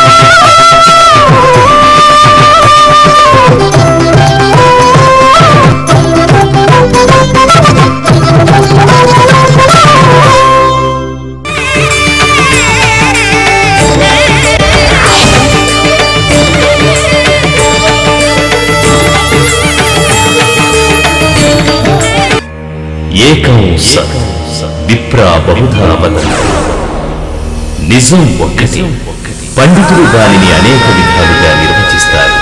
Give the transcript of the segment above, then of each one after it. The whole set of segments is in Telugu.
ఏకం సత్ విప్రా బహుధా వదన నిజం ఒక్కటి పండితులు దానిని అనేక విధాలుగా నిర్వచిస్తారు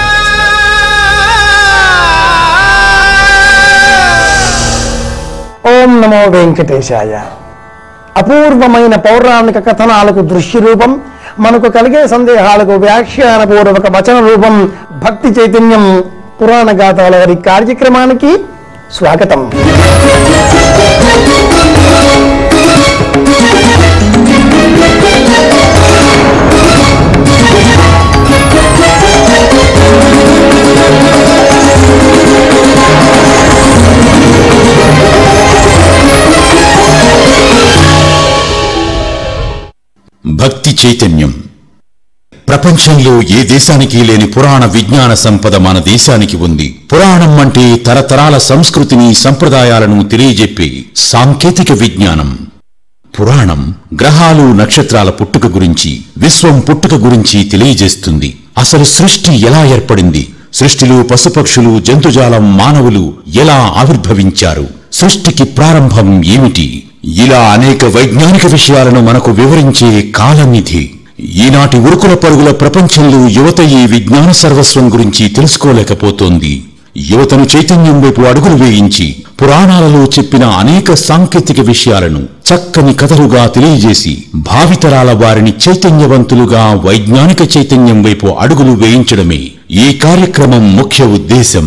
ఓం నమో వెంకటేశాయ అపూర్వమైన పౌరాణిక కథనాలకు దృశ్య రూపం మనకు కలిగే సందేహాలకు వ్యాఖ్యానపూర్వక వచన రూపం భక్తి చైతన్యం పురాణ గాథల వారి కార్యక్రమానికి స్వాగతం భక్తి చైతన్యం ప్రపంచంలో ఏ దేశానికి లేని పురాణ విజ్ఞాన సంపద మన దేశానికి ఉంది పురాణం అంటే తరతరాల సంస్కృతిని సంప్రదాయాలను తెలియజెప్పే సాంకేతిక విజ్ఞానం పురాణం గ్రహాలు నక్షత్రాల పుట్టుక గురించి విశ్వం పుట్టుక గురించి తెలియజేస్తుంది అసలు సృష్టి ఎలా ఏర్పడింది సృష్టిలో పశుపక్షులు జంతుజాలం మానవులు ఎలా ఆవిర్భవించారు సృష్టికి ప్రారంభం ఏమిటి ఇలా అనేక వైజ్ఞానిక విషయాలను మనకు వివరించే కాలనిధి ఈనాటి ఉరుకుల పరుగుల ప్రపంచంలో యువత ఈ విజ్ఞాన సర్వస్వం గురించి తెలుసుకోలేకపోతోంది యువతను చైతన్యం వైపు అడుగులు వేయించి పురాణాలలో చెప్పిన అనేక సాంకేతిక విషయాలను చక్కని కథలుగా తెలియజేసి భావితరాల వారిని చైతన్యవంతులుగా వైజ్ఞానిక చైతన్యం వైపు అడుగులు వేయించడమే ఈ కార్యక్రమం ముఖ్య ఉద్దేశం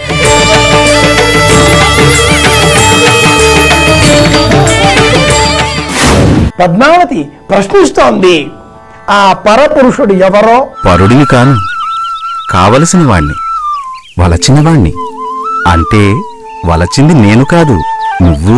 పద్మావతి ప్రశ్నిస్తోంది ఆ పరపురుషుడు ఎవరో పరుడిని కాను కావలసిన వాణ్ణి వలచిన వాణ్ణి అంటే వలచింది నేను కాదు నువ్వు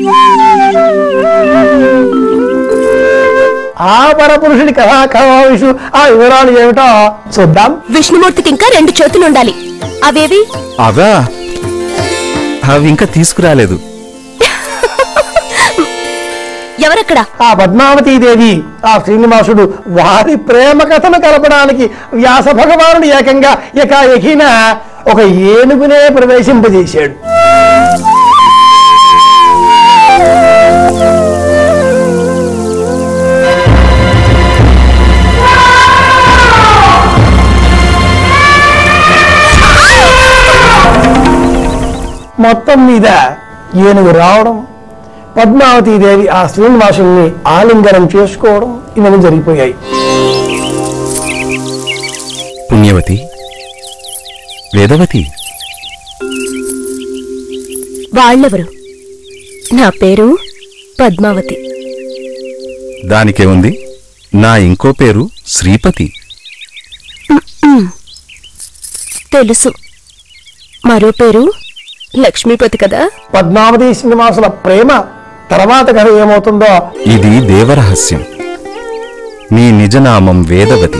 ఆ పరపురుషుడి కథా కథావిషు ఆ వివరాలు ఏమిటో చూద్దాం విష్ణుమూర్తికి ఇంకా రెండు చేతులుండాలి అవేవి అవా అవి ఇంకా తీసుకురాలేదు ఎవరక్కడ ఆ పద్మావతీదేవి ఆ శ్రీనివాసుడు వారి ప్రేమ కథను కలపడానికి వ్యాస భగవానుడు ఏకంగా ఏకాఏకిన ఒక ఏనుగునే ప్రవేశింపజేశాడు మొత్తం మీద ఏనుగు రావడం పద్మావతీదేవి ఆ శ్రీనివాసుని ఆలింగనం చేసుకోవడం ఇవన్నీ జరిగిపోయాయి పుణ్యవతి వేదవతి వాళ్ళెవరు నా పేరు పద్మావతి దానికే ఉంది నా ఇంకో పేరు శ్రీపతి తెలుసు మరో పేరు లక్ష్మీపతి కదా పద్మావతి శ్రీనివాసుల ప్రేమ తర్వాత కథ ఏమవుతుందో ఇది దేవరహస్యం నీ నిజనామం వేదవతి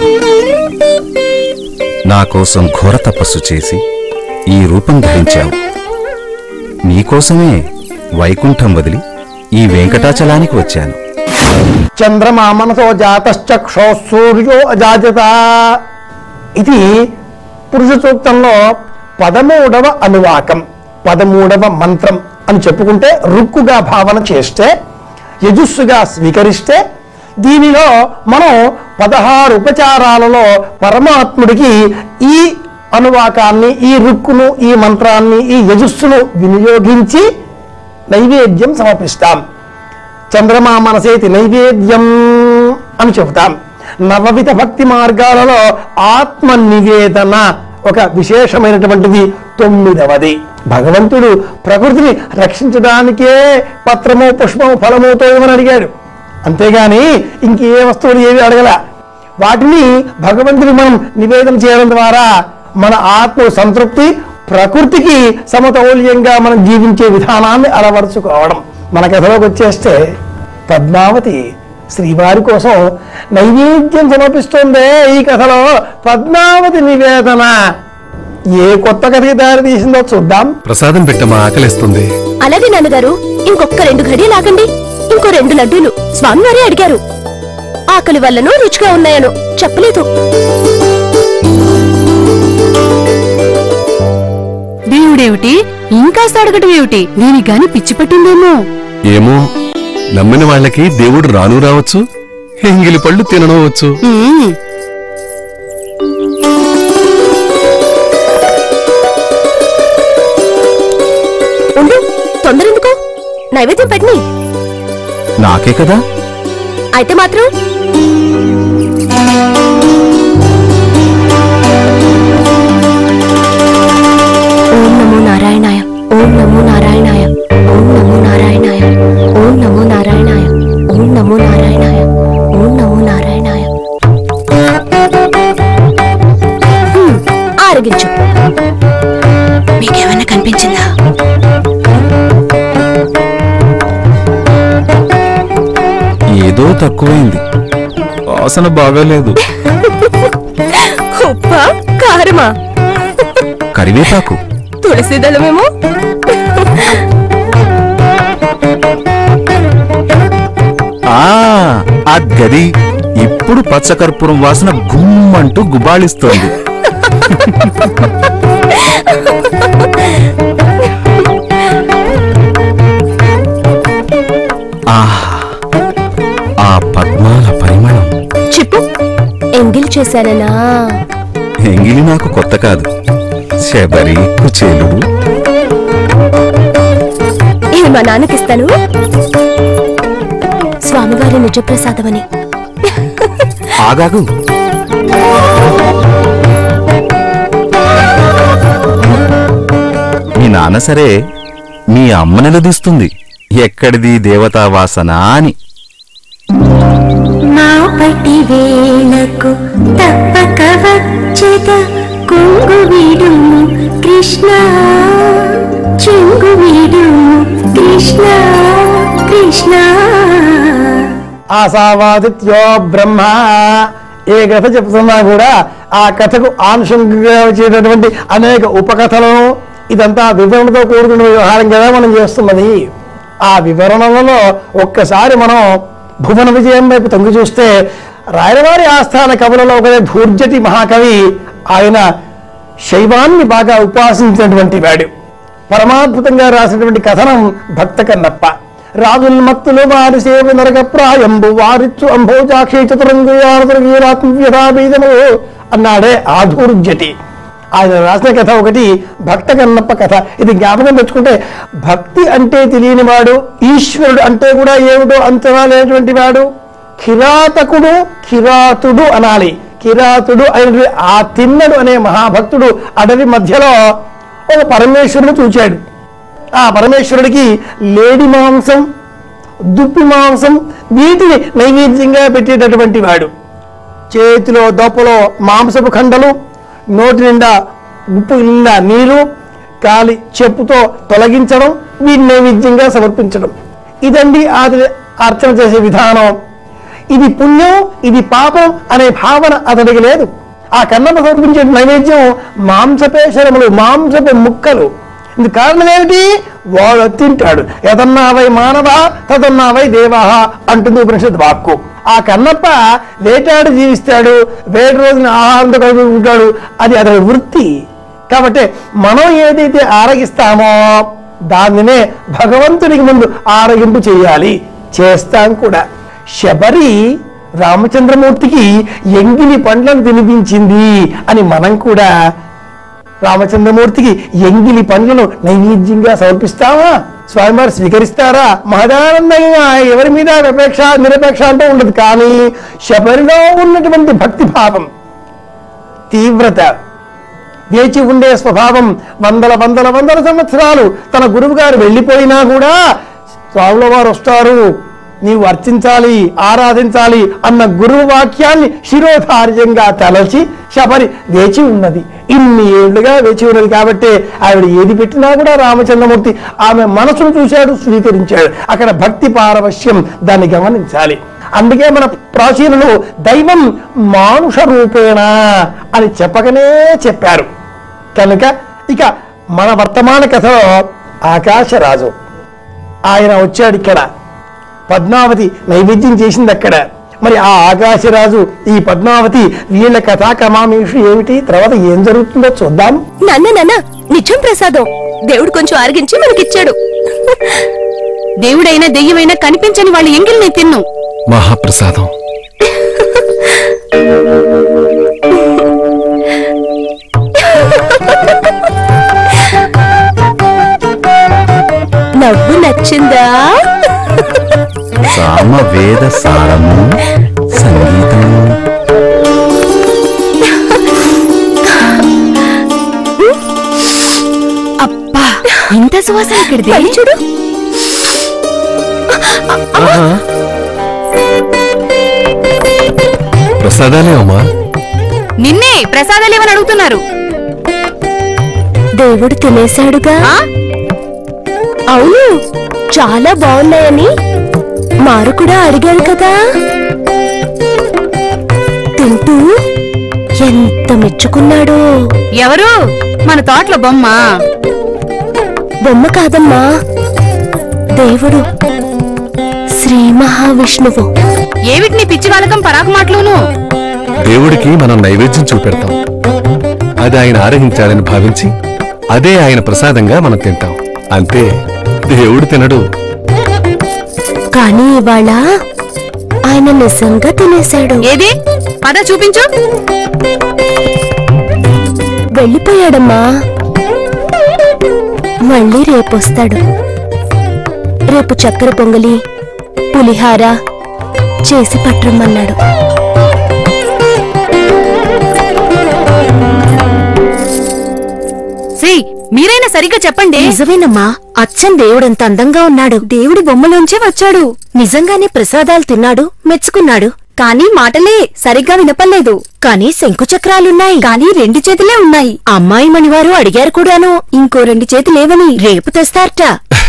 నా కోసం ఘోర తపస్సు చేసి ఈ రూపం ధరించావు నీకోసమే వైకుంఠం వదిలి ఈ వెంకటాచలానికి వచ్చాను చంద్రమా మనసో జాతశ్చక్షో సూర్యో అజాజత ఇది పురుష సూక్తంలో పదమూడవ అనువాకం పదమూడవ మంత్రం అని చెప్పుకుంటే రుక్కుగా భావన చేస్తే యజుస్సుగా స్వీకరిస్తే దీనిలో మనం పదహారు ఉపచారాలలో పరమాత్ముడికి ఈ అనువాకాన్ని ఈ రుక్కును ఈ మంత్రాన్ని ఈ యజుస్సును వినియోగించి నైవేద్యం సమర్పిస్తాం చంద్రమా మనసేతి నైవేద్యం అని చెబుతాం నవవిధ భక్తి మార్గాలలో ఆత్మ నివేదన ఒక విశేషమైనటువంటిది తొమ్మిదవది భగవంతుడు ప్రకృతిని రక్షించడానికే పత్రము పుష్పము ఫలముతో ఇవ్వని అడిగాడు అంతేగాని ఇంకే వస్తువులు ఏవి అడగల వాటిని భగవంతుడి మనం నివేదన చేయడం ద్వారా మన ఆత్మ సంతృప్తి ప్రకృతికి సమతౌల్యంగా మనం జీవించే విధానాన్ని అలవరుచుకోవడం మన కథలోకి వచ్చేస్తే పద్మావతి శ్రీవారి కోసం నైవేద్యం సమర్పిస్తుందే ఈ కథలో పద్మావతి నివేదన ఏ కొత్త కథకి దారి తీసిందో చూద్దాం ప్రసాదం పెట్టమా ఆకలిస్తుంది అలాగే నాన్నగారు ఇంకొక రెండు ఘడియలు ఆగండి ఇంకో రెండు లడ్డూలు స్వామివారే అడిగారు ఆకలి వల్లనో రుచిగా ఉన్నాయనో చెప్పలేదు దేవుడేమిటి ఇంకాస్త అడగటం ఏమిటి దీనికి గాని పిచ్చి పట్టిందేమో ఏమో నమ్మిన వాళ్ళకి దేవుడు రాను రావచ్చు ఎంగిలి పళ్ళు తినవచ్చు ఉమ్, ఉండు తొందర ఎందుకు నైవేద్యం పెట్టని నాకే కదా అయితే మాత్రం ఓం నమో నారాయణాయ ఓం నమో నారాయణాయ ఓం నమో నారాయణాయ ఓం నమో నారాయణాయ ఓం నమో నారాయణాయ ఓం నమో నారాయణాయ హ్మ్, ఆరగించు మీకేమన్నా కనిపించిందా ఏదో తక్కువైంది వాసన బాగాలేదు ఉప్పా కారమా కరివేపాకు తులసి దళమేమో ఆ ఆ గది ఇప్పుడు పచ్చకర్పూరం వాసన గుమ్మంటూ గుబాళిస్తోంది ఆహా ఆ పద్మాల పరిమళం చెప్పు ఎంగిల్ చేశాననా ఎంగిలి నాకు కొత్త కాదు శబరి కుచేలుడు ఇవి మా నాన్నకిస్తాను స్వామివారి నిజప్రసాదమని ఆగాగు మీ నాన్న సరే మీ అమ్మ నిలదీస్తుంది ఎక్కడిది దేవతా వాసన అని మాపటి వేళకు తప్పక వచ్చెద కొంగు విడుము కృష్ణ చెంగు విడుము కృష్ణ కృష్ణ ఆశావాదిత్యో బ్రహ్మ ఏ కథ చెప్తున్నా కూడా ఆ కథకు ఆనుషంగా వచ్చేటటువంటి అనేక ఉపకథలను ఇదంతా వివరణతో కూడుకున్న వ్యవహారం కదా మనం చేస్తున్నది ఆ వివరణలలో ఒక్కసారి మనం భువన విజయం వైపు తొంగి చూస్తే రాయలవారి ఆస్థాన కవులలో ఒకరే భూర్జటి మహాకవి ఆయన శైవాన్ని బాగా ఉపాసించినటువంటి వాడు పరమాద్భుతంగా రాసినటువంటి కథనం భక్త కన్నప్ప రాజుల్మత్తులు వారి సేవ నరక ప్రాయంబు వారిచ్చు అంభోజాక్షి చతురంగుయాత్మ్యథాబీజము అన్నాడే ఆధూర్జటి ఆయన రాసిన కథ ఒకటి భక్త కన్నప్ప కథ ఇది జ్ఞాపకం తెచ్చుకుంటే భక్తి అంటే తెలియని వాడు ఈశ్వరుడు అంటే కూడా ఏమిటో అంచనా లేనటువంటి వాడు కిరాతకుడు కిరాతుడు అనాలి కిరాతుడు అయినటువంటి ఆ తిన్నడు అనే మహాభక్తుడు అడవి మధ్యలో ఒక పరమేశ్వరుని చూచాడు ఆ పరమేశ్వరుడికి లేడి మాంసం దుప్పి మాంసం వీటిని నైవేద్యంగా పెట్టేటటువంటి వాడు చేతిలో దొప్పలో మాంసపు ఖండలు నోటి నిండా ఉప్పు నిండా నీరు కాలి చెప్పుతో తొలగించడం వీటిని నైవేద్యంగా సమర్పించడం ఇదండి అది అర్చన చేసే విధానం ఇది పుణ్యం ఇది పాపం అనే భావన అతడికి లేదు ఆ కన్నమ సమర్పించే నైవేద్యం మాంసపేశరములు మాంసపు ముక్కలు ఇందు కారణం ఏమిటి వాడు తింటాడు యతన్నావై మానవ తదన్నావై దేవా అంటుంది ఉపనిషత్ వాక్కు ఆ కన్నప్ప వేటాడు జీవిస్తాడు వేటి రోజున ఆహారంతో కలిపి ఉంటాడు అది అతని వృత్తి కాబట్టి మనం ఏదైతే ఆరగిస్తామో దానినే భగవంతుడికి ముందు ఆరగింపు చేయాలి చేస్తాం కూడా శబరి రామచంద్రమూర్తికి ఎంగిలి పండ్లను తినిపించింది అని మనం కూడా రామచంద్రమూర్తికి ఎంగిలి పండ్లను నైవేద్యంగా సమర్పిస్తావా స్వామివారు స్వీకరిస్తారా మహదానందంగా ఎవరి మీద విపేక్ష నిరపేక్ష అంటూ ఉండదు కానీ శబరిలో ఉన్నటువంటి భక్తి భావం తీవ్రత వేచి ఉండే స్వభావం వందల వందల వందల సంవత్సరాలు తన గురువు గారు వెళ్ళిపోయినా కూడా స్వాముల వారు వస్తారు నీవు అర్చించాలి ఆరాధించాలి అన్న గురువు వాక్యాన్ని శిరోధార్యంగా తలచి శబరి వేచి ఉన్నది ఇన్ని ఏళ్లుగా వేచి ఉన్నది కాబట్టి ఆవిడ ఏది పెట్టినా కూడా రామచంద్రమూర్తి ఆమె మనసును చూశాడు స్వీకరించాడు అక్కడ భక్తి పారవశ్యం దాన్ని గమనించాలి అందుకే మన ప్రాచీనులు దైవం మానుష రూపేణ అని చెప్పకనే చెప్పారు కనుక ఇక మన వర్తమాన కథలో ఆకాశరాజు ఆయన వచ్చాడు ఇక్కడ పద్మావతి నైవేద్యం చేసింది అక్కడ మరి ఆ ఆకాశరాజు ఈ పద్మావతి వీళ్ళ కథా కమామేషు ఏమిటి తర్వాత ఏం జరుగుతుందో చూద్దాం నాన్న నాన్న నిజం ప్రసాదం దేవుడు కొంచెం ఆరగించి మనకిచ్చాడు దేవుడైనా దెయ్యమైనా కనిపించని వాళ్ళ ఎంగిల్ని తిన్ను మహాప్రసాదం నవ్వు నచ్చిందా సామవేద సారము సంగీతం అబ్బా ఇంత సువాసన ఇక్కడిది పై చూడు ఆహా. ప్రసాదాలే అమ్మా నిన్నే ప్రసాదాలేమని అడుగుతున్నారు దేవుడు తినేశాడుగా ఆ? అవును చాలా బాగున్నాయని మారు కూడా అడిగారు కదా తింటూ ఎంత మెచ్చుకున్నాడో ఎవరు మన తోటలో బొమ్మ బొమ్మ కాదమ్మా దేవుడు శ్రీ మహావిష్ణువు ఏమిటి నీ పిచ్చి వాళ్ళకం పరాకు మాటలును దేవుడికి మనం నైవేద్యం చూపెడతాం అది ఆయన ఆరగించాడని భావించి అదే ఆయన ప్రసాదంగా మనం తింటాం అంతే దేవుడు తినడు కానీ ఇవాళ ఆయన నిజంగా తినేశాడు ఏది పద చూపించు వెళ్ళిపోయాడమ్మా మళ్ళీ రేపొస్తాడు రేపు చక్కెర పొంగలి పులిహార చేసి పట్టరమ్మన్నాడు సి మీరైనా సరిగ్గా చెప్పండి నిజమేనమ్మా అచ్చం దేవుడంత అందంగా ఉన్నాడు దేవుడి బొమ్మలోంచే వచ్చాడు నిజంగానే ప్రసాదాలు తిన్నాడు మెచ్చుకున్నాడు కానీ మాటలే సరిగ్గా వినపల్లేదు కానీ శంకుచక్రాలున్నాయి కానీ రెండు చేతులే ఉన్నాయి అమ్మాయి మణివారు అడిగారు కూడాను ఇంకో రెండు చేతులేవని రేపు తెస్తారట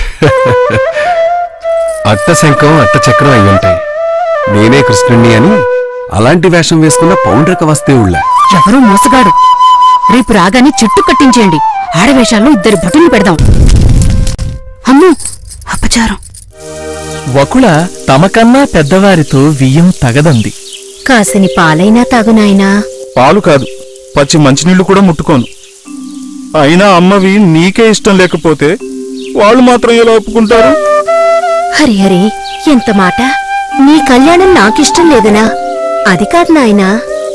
అట్ట శంఖం అట్ట చక్రం అయి ఉంటాయి నేనే కృష్ణుణ్ణి అని అలాంటి వేషం వేసుకున్న పౌండ్రక వస్తే ఉళ్ళ ఎవరో మోసగాడు రేపు రాగానే చుట్టు కట్టించేయండి ఆడవేషాల్లో ఇద్దరు భటులు పెడదాం అమ్మో అపచారం వకుళ తమకన్నా పెద్దవారితో వియ్యం తగదంది కాసిని పాలైనా తాగునాయనా పాలు కాదు పచ్చి మంచినీళ్లు కూడా ముట్టుకోను అయినా అమ్మవి నీకే ఇష్టం లేకపోతే వాళ్ళు మాత్రం ఎలా ఒప్పుకుంటారు హరిహరి ఎంత మాట నీ కళ్యాణం నాకిష్టం లేదనా అది కాదు నాయనా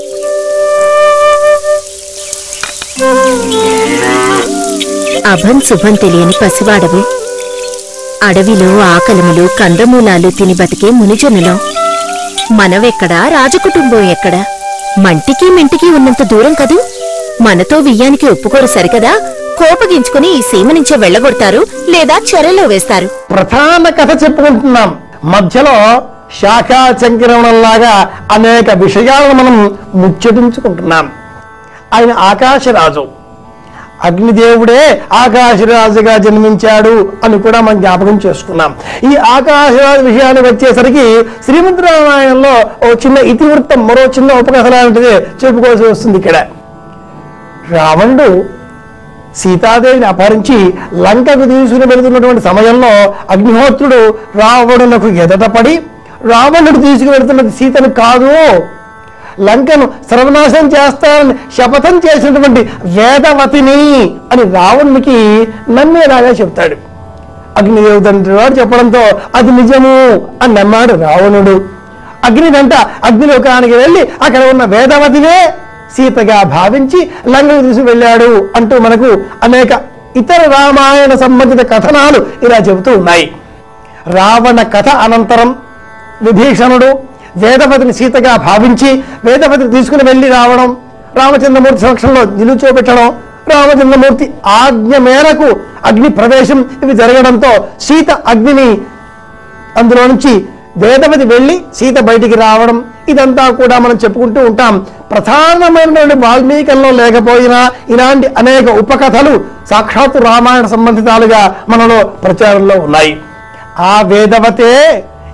అభం శుభం తెలియని పసివాడవు అడవిలో ఆకలములు కందమూలాలు తిని బతికే మునిజనులం మనవెక్కడా రాజకుటుంబం ఎక్కడా మంటికి మెంటికి ఉన్నంత దూరం కదూ మనతో వియ్యానికి ఒప్పుకోరు సరికదా కోపగించుకుని ఈ సీమ నుంచే వెళ్ళగొడతారు లేదా చెరలో వేస్తారు ప్రధాన కథ చెప్పుకుంటున్నాం మధ్యలో శాఖా చంకిరణంలాగా అనేక విషయాలను మనం ముచ్చటించుకుంటున్నాం ఆయన ఆకాశరాజు అగ్నిదేవుడే ఆకాశరాజుగా జన్మించాడు అని కూడా మనం జ్ఞాపకం చేసుకున్నాం ఈ ఆకాశరాజు విషయానికి వచ్చేసరికి శ్రీమద్ రామాయణంలో ఓ చిన్న ఇతివృత్తం మరో చిన్న ఉపకథ లాంటిది చెప్పుకోవాల్సి వస్తుంది ఇక్కడ రావణుడు సీతాదేవిని అపహరించి లంకకు తీసుకుని వెళుతున్నటువంటి సమయంలో అగ్నిహోత్రుడు రావణునకు ఎదటపడి రావణుడు తీసుకుని వెళుతున్నది సీతను కాదు లంకను సర్వనాశనం చేస్తానని శపథం చేసినటువంటి వేదవతిని అని రావణునికి నమ్మేలాగా చెప్తాడు అగ్నిదేవుతండ్రి వాడు చెప్పడంతో అది నిజము అని నమ్మాడు రావణుడు అగ్నిదంట అగ్నిలోకానికి వెళ్ళి అక్కడ ఉన్న వేదవతినే సీతగా భావించి లంకకు తీసుకు వెళ్ళాడు అంటూ మనకు అనేక ఇతర రామాయణ సంబంధిత కథనాలు ఇలా చెబుతూ ఉన్నాయి రావణ కథ అనంతరం విభీషణుడు వేదవతిని సీతగా భావించి వేదవతిని తీసుకుని వెళ్ళి రావడం రామచంద్రమూర్తి సమక్షంలో నిలుచోబెట్టడం రామచంద్రమూర్తి ఆజ్ఞ మేరకు అగ్ని ప్రవేశం ఇవి జరగడంతో సీత అగ్నిని అందులో నుంచి వేదవతి వెళ్ళి సీత బయటికి రావడం ఇదంతా కూడా మనం చెప్పుకుంటూ ఉంటాం ప్రధానమైనటువంటి వాల్మీకంలో లేకపోయినా ఇలాంటి అనేక ఉపకథలు సాక్షాత్తు రామాయణ సంబంధితాలుగా మనలో ప్రచారంలో ఉన్నాయి ఆ వేదవతే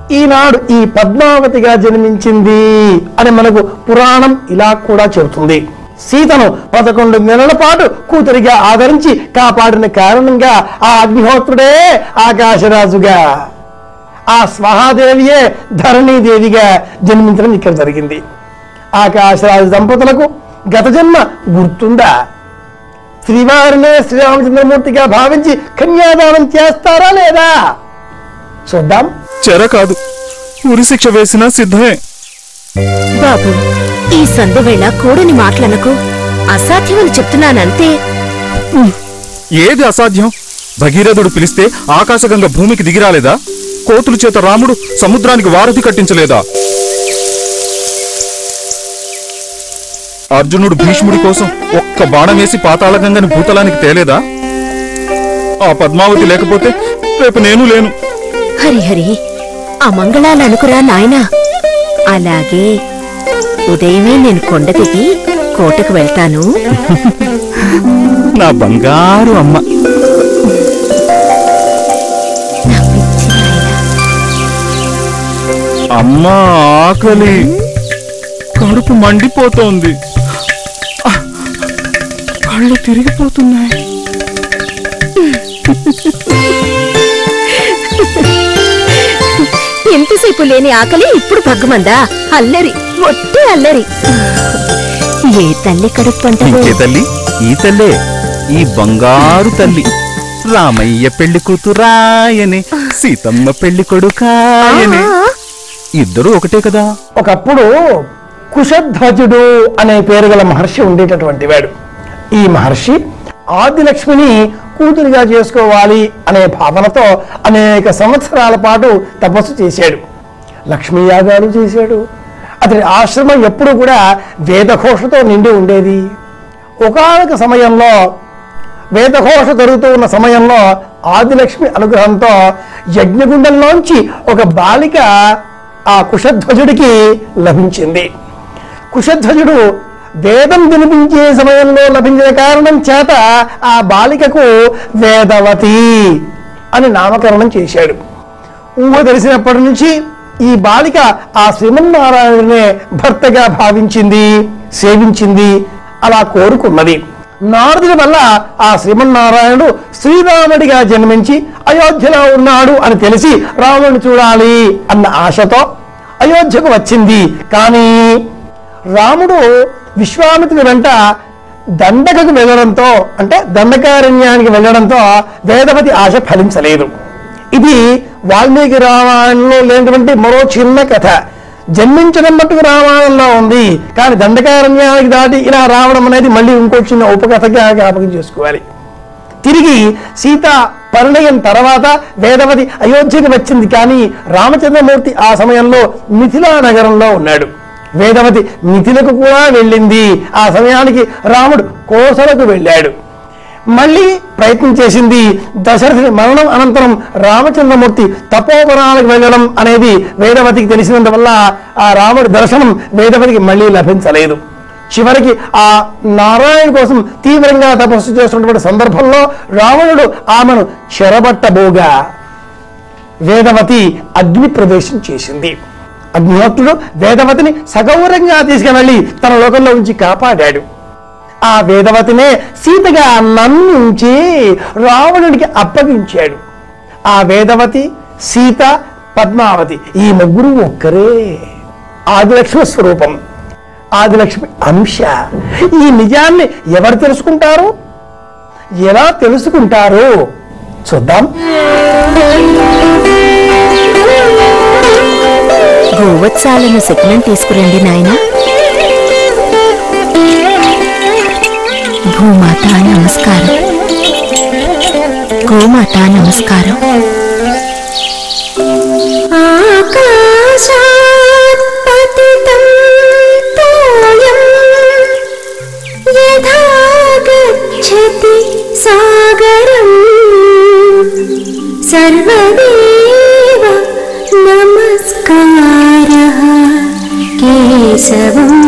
ఈనాడు ఈ పద్మావతిగా జన్మించింది అని మనకు పురాణం ఇలా కూడా చెబుతుంది సీతను పదకొండు నెలల పాటు కూతురిగా ఆదరించి కాపాడిన కారణంగా ఆ అగ్నిహోత్రుడే ఆకాశరాజుగా ఆ స్వహాదేవియే ధరణీదేవిగా జన్మించడం ఇక్కడ జరిగింది ఆకాశరాజు దంపతులకు గత జన్మ గుర్తుందా శ్రీవారినే శ్రీరామచంద్రమూర్తిగా భావించి కన్యాదానం చేస్తారా లేదా చూద్దాం చెర కాదు ఉరి శిక్ష వేసినా సిద్ధమే బాబు ఈ సందువేళ కూడని మాటలనకు అసాధ్యమని చెప్తున్నానంతే ఏది అసాధ్యం భగీరథుడు పిలిస్తే ఆకాశగంగ భూమికి దిగిరాలేదా కోతుల చేత రాముడు సముద్రానికి వారధి కట్టించలేదా అర్జునుడు భీష్ముడి కోసం ఒక్క బాణం వేసి పాతాళగంగని భూతలానికి తేలేదా ఆ పద్మావతి లేకపోతే రేపు నేను లేను హరిహరి ఆ మంగళాలు అనుకురా నాయనా అలాగే ఉదయమే నేను కొండ దిగి కోటకు వెళ్తాను నా బంగారు అమ్మ అమ్మ ఆకలి కడుపు మండిపోతోంది ఆ, కళ్ళు తిరిగిపోతున్నాయి ఎంతసేపు లేని ఆకలి ఇప్పుడు భగ్గమందా అల్లరి ఒట్టి అల్లరి ఏ తల్లి కడుపు పంటలో ఇంకే తల్లి ఈ తల్లే ఈ బంగారు తల్లి రామయ్య పెళ్లి కూతురాయనే సీతమ్మ పెళ్లి కొడుకాయనే ఇద్దరు ఒకటే కదా ఒకప్పుడు కుశధ్వజుడు అనే పేరు గల మహర్షి ఉండేటటువంటి వాడు ఈ మహర్షి ఆదిలక్ష్మిని కూతురిగా చేసుకోవాలి అనే భావనతో అనేక సంవత్సరాల పాటు తపస్సు చేశాడు లక్ష్మీ యాగాలు చేశాడు అతని ఆశ్రమం ఎప్పుడు కూడా వేదఘోషతో నిండి ఉండేది ఒకనొక సమయంలో వేదఘోష జరుగుతూ ఉన్న సమయంలో ఆదిలక్ష్మి అనుగ్రహంతో యజ్ఞగుండంలోంచి ఒక బాలిక ఆ కుశధ్వజుడికి లభించింది కుశధ్వజుడు వేదం వినిపించే సమయంలో లభించిన కారణం చేత ఆ బాలికకు వేదవతి అని నామకరణం చేశాడు ఊహ తెలిసినప్పటి నుంచి ఈ బాలిక ఆ శ్రీమన్నారాయణునే భర్తగా భావించింది సేవించింది అలా కోరుకున్నది నారదుడి వల్ల ఆ శ్రీమన్నారాయణుడు శ్రీరాముడిగా జన్మించి అయోధ్యలో ఉన్నాడు అని తెలిసి రాముడిని చూడాలి అన్న ఆశతో అయోధ్యకు వచ్చింది కానీ రాముడు విశ్వామిత్రుడి వెంట దండకకు వెళ్ళడంతో అంటే దండకారణ్యానికి వెళ్ళడంతో వేదవతి ఆశ ఫలించలేదు ఇది వాల్మీకి రామాయణంలో లేనటువంటి మరో చిన్న కథ జన్మించడం మట్టుకు రామాయణంలో ఉంది కానీ దండకారణ్యానికి దాటి ఇలా రావడం అనేది మళ్ళీ ఇంకో చిన్న ఉపకథగా జ్ఞాపకం చేసుకోవాలి తిరిగి సీత పరిణయం తర్వాత వేదవతి అయోధ్యకి వచ్చింది కానీ రామచంద్రమూర్తి ఆ సమయంలో మిథిలా నగరంలో ఉన్నాడు వేదవతి మిథిలకు కూడా వెళ్ళింది ఆ సమయానికి రాముడు కోసలకు వెళ్ళాడు మళ్ళీ ప్రయత్నం చేసింది దశరథుని మరణం అనంతరం రామచంద్రమూర్తి తపోవనాలకు వెళ్ళడం అనేది వేదవతికి తెలిసినందువల్ల ఆ రాముడి దర్శనం వేదవతికి మళ్ళీ లభించలేదు చివరికి ఆ నారాయణ కోసం తీవ్రంగా తపస్సు చేస్తున్నటువంటి సందర్భంలో రావణుడు ఆమెను చెరబట్టబోగా వేదవతి అగ్ని ప్రవేశం చేసింది అగ్నిహోత్రుడు వేదవతిని సగౌరవంగా తీసుకువెళ్ళి తన లోకంలో ఉంచి కాపాడాడు ఆ వేదవతినే సీతగా నమ్మించి రావణుడికి అప్పగించాడు ఆ వేదవతి సీత పద్మావతి ఈ ముగ్గురు ఒక్కరే ఆదిలక్ష్మి స్వరూపం ఆదిలక్ష్మి అంశ ఈ నిజాన్ని ఎవరు తెలుసుకుంటారు ఎలా తెలుసుకుంటారు చూద్దాం గోవత్సాలను శకునం తీసుకురండి నాయనా భూమాత నమస్కారం గోమాత నమస్కారం ఆకాశాత్ పతితం తోయం యథా గచ్చతి సాగరం సర్వదేవ నమస్కారः కేశవం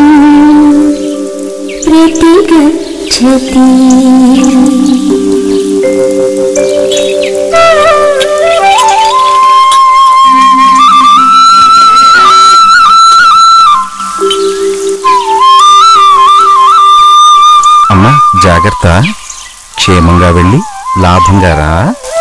प्रतिगच्छति జాగ్రత్త క్షేమంగా వెళ్ళి లాభంగా రా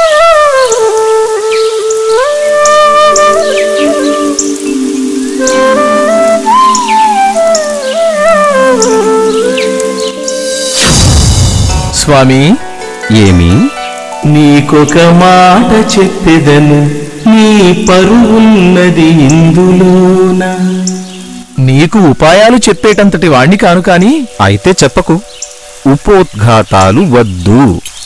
స్వామి ఏమి నీకొక మాట చెప్పెదను నీ పరువున్నది ఇందులోన నీకు ఉపాయాలు చెప్పేటంతటి వాణ్ణి కాను కాని అయితే చెప్పకు ఉపోద్ఘాతాలు వద్దు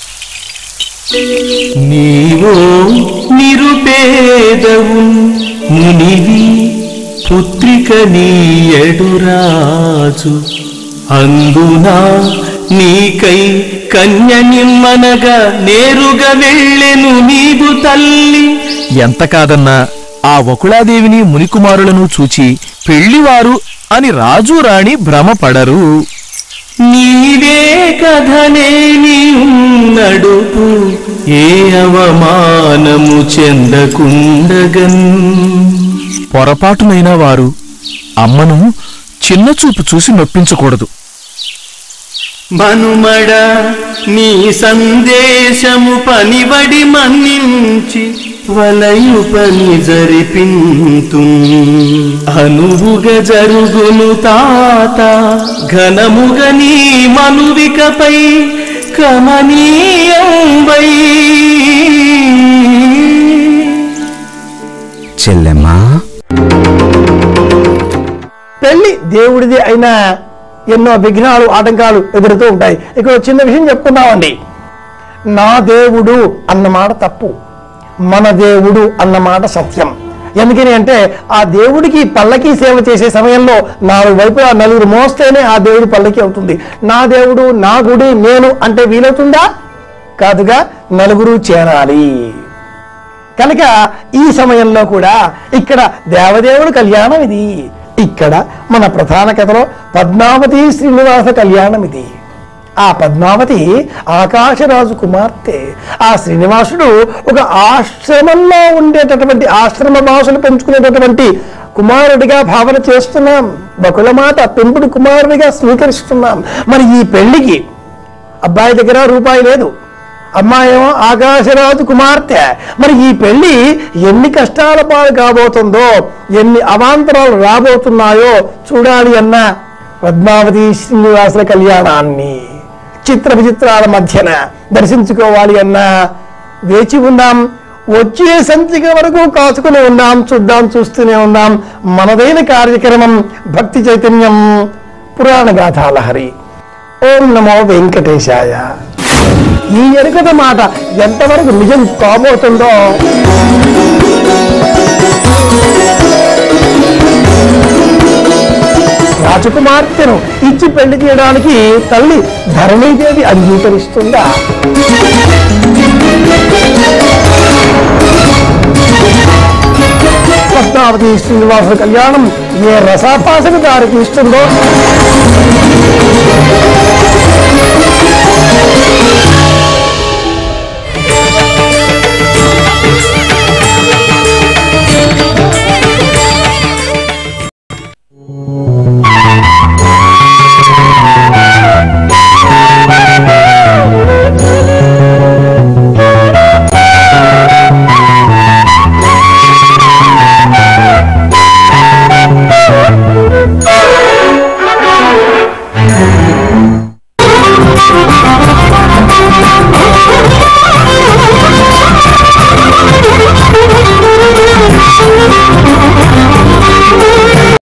నీవో నిరుపేదవు మునివి పుత్రిక నీయడు రాజు అందునా నీకై కన్య నిమ్మనగా నేరుగా వెళ్ళెను నీవు తల్లి ఎంత కాదన్నా ఆ వకుళాదేవిని మునికుమారులను చూచి పెళ్లివారు అని రాజు రాణి భ్రమపడరు నీవే కథనేని నడుపు ఏ అవమానము చెందకుండగన్ పొరపాటునైనా వారు అమ్మను చిన్న చూపు చూసి నొప్పించకూడదు మనుమడ నీ సందేశము పనివడి మన్నించి వలయు పని జరిపింతు అనువుగ జరుగును తాత ఘనముగ నీ మనువికపై కమనీయంబై చెల్లెమ్మా పెళ్లి దేవుడిది అయినా ఎన్నో విఘ్నాలు ఆటంకాలు ఎదురుతూ ఉంటాయి ఇక్కడ ఒక చిన్న విషయం చెప్పుకుందామండి నా దేవుడు అన్నమాట తప్పు మన దేవుడు అన్నమాట సత్యం ఎందుకని అంటే ఆ దేవుడికి పల్లకి సేవ చేసే సమయంలో నాలుగు వైపులా నలుగురు మోస్తేనే ఆ దేవుడి పల్లకి అవుతుంది నా దేవుడు నా గుడి నేను అంటే వీలవుతుందా కాదుగా నలుగురు చేరాలి కనుక ఈ సమయంలో కూడా ఇక్కడ దేవదేవుడు కళ్యాణం ఇది ఇక్కడ మన ప్రధాన కథలో పద్మావతి శ్రీనివాస కళ్యాణం ఇది ఆ పద్మావతి ఆకాశరాజు కుమార్తె ఆ శ్రీనివాసుడు ఒక ఆశ్రమంలో ఉండేటటువంటి ఆశ్రమ భాషలు పెంచుకునేటటువంటి కుమారుడిగా భావన చేస్తున్నాం బకుల మాట పెంపుడు కుమారుడిగా స్వీకరిస్తున్నాం మరి ఈ పెళ్లికి అబ్బాయి దగ్గర రూపాయి లేదు అమ్మాయేమో ఆకాశరాజు కుమార్తె మరి ఈ పెళ్లి ఎన్ని కష్టాల పాలు కాబోతుందో ఎన్ని అవాంతరాలు రాబోతున్నాయో చూడాలి అన్న పద్మావతి శ్రీనివాసుల కళ్యాణాన్ని చిత్ర విచిత్రాల మధ్యన దర్శించుకోవాలి అన్న వేచి ఉందాం వచ్చే సంచిక వరకు కాచుకుని ఉందాం చూద్దాం చూస్తూనే ఉందాం మనదైన కార్యక్రమం భక్తి చైతన్యం పురాణ గాథాలహరి ఓం నమో వెంకటేశాయ ఈ ఎరుకత మాట ఎంతవరకు నిజం కాబోతుందో రాజకుమార్తెను ఇచ్చి పెళ్లి చేయడానికి తల్లి ధరణీదేవి అంగీకరిస్తుందా పద్మావతి శ్రీనివాసుల కళ్యాణం ఏ రసాపాసకు దారి తీస్తుందో